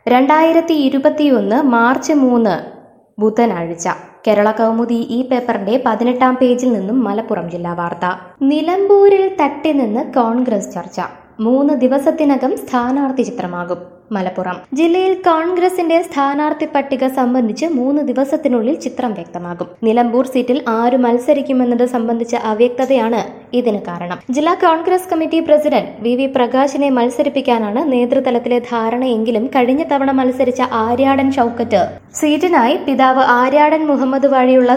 രണ്ടായിരത്തി ഇരുപത്തിയൊന്ന് മാർച്ച് മൂന്ന് ബുധനാഴ്ച കേരള കൗമുദി ഈ പേപ്പറിന്റെ പതിനെട്ടാം പേജിൽ നിന്നും മലപ്പുറം ജില്ലാ വാർത്ത നിലമ്പൂരിൽ തട്ടി നിന്ന് കോൺഗ്രസ് ചർച്ച മൂന്ന് ദിവസത്തിനകം സ്ഥാനാർത്ഥി ചിത്രമാകും മലപ്പുറം ജില്ലയിൽ കോൺഗ്രസിന്റെ സ്ഥാനാർത്ഥി പട്ടിക സംബന്ധിച്ച് മൂന്ന് ദിവസത്തിനുള്ളിൽ ചിത്രം വ്യക്തമാകും നിലമ്പൂർ സീറ്റിൽ ആര് മത്സരിക്കുമെന്നത് സംബന്ധിച്ച അവ്യക്തതയാണ് ഇതിന് കാരണം ജില്ലാ Congress committee president V V പ്രകാശിനെ മത്സരിപ്പിക്കാനാണ് നേതൃതലത്തിലെ ധാരണയെങ്കിലും കഴിഞ്ഞ തവണ മത്സരിച്ച ആര്യാടൻ ഷൌക്കറ്റ് സീറ്റിനായി പിതാവ് ആര്യാടൻ മുഹമ്മദ് വഴിയുള്ള